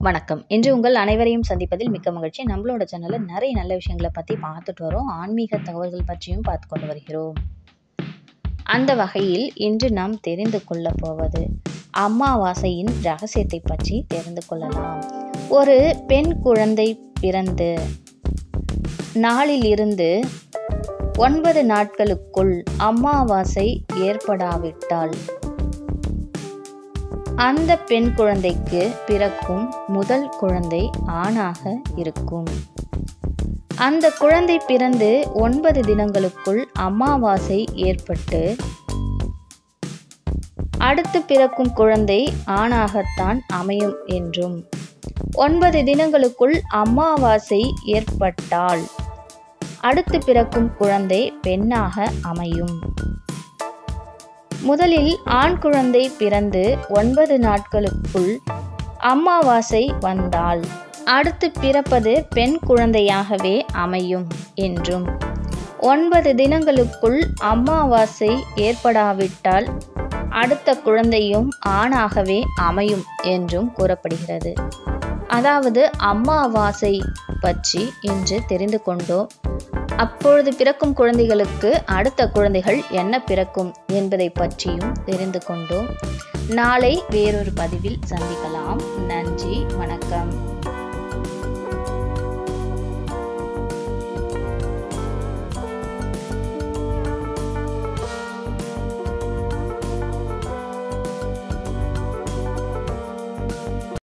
வணக்கம் இன்று உங்கள் அனைவரையும் சந்திப்பதில் மிக்க மகிழ்ச்சி நம்மளோட சேனலில் நிறைய நல்ல விஷயங்களை பற்றி பார்த்துட்டு வரோம் ஆன்மீக தகவல்கள் பற்றியும் பார்த்து கொண்டு வருகிறோம் அந்த வகையில் இன்று நாம் தெரிந்து கொள்ள போவது அமாவாசையின் ரகசியத்தை பற்றி தெரிந்து கொள்ளலாம் ஒரு பெண் குழந்தை பிறந்து நாளில் இருந்து ஒன்பது நாட்களுக்குள் அமாவாசை ஏற்படாவிட்டால் அந்த பெண் குழந்தைக்கு பிறக்கும் முதல் குழந்தை ஆணாக இருக்கும் அந்த குழந்தை பிறந்து ஒன்பது தினங்களுக்குள் அமாவாசை ஏற்பட்டு அடுத்து பிறக்கும் குழந்தை ஆணாகத்தான் அமையும் என்றும் ஒன்பது தினங்களுக்குள் அமாவாசை ஏற்பட்டால் அடுத்து பிறக்கும் குழந்தை பெண்ணாக அமையும் முதலில் ஆண் குழந்தை பிறந்து ஒன்பது நாட்களுக்குள் அமாவாசை வந்தால் அடுத்து பிறப்பது பெண் குழந்தையாகவே அமையும் என்றும் ஒன்பது தினங்களுக்குள் அமாவாசை ஏற்படாவிட்டால் அடுத்த குழந்தையும் ஆணாகவே அமையும் என்றும் கூறப்படுகிறது அதாவது அமாவாசை பற்றி இன்று தெரிந்து கொண்டோம் அப்பொழுது பிறக்கும் குழந்தைகளுக்கு அடுத்த குழந்தைகள் என்ன பிறக்கும் என்பதை பற்றியும் தெரிந்து கொண்டோம் நாளை வேறொரு பதிவில் சந்திக்கலாம் நன்றி வணக்கம்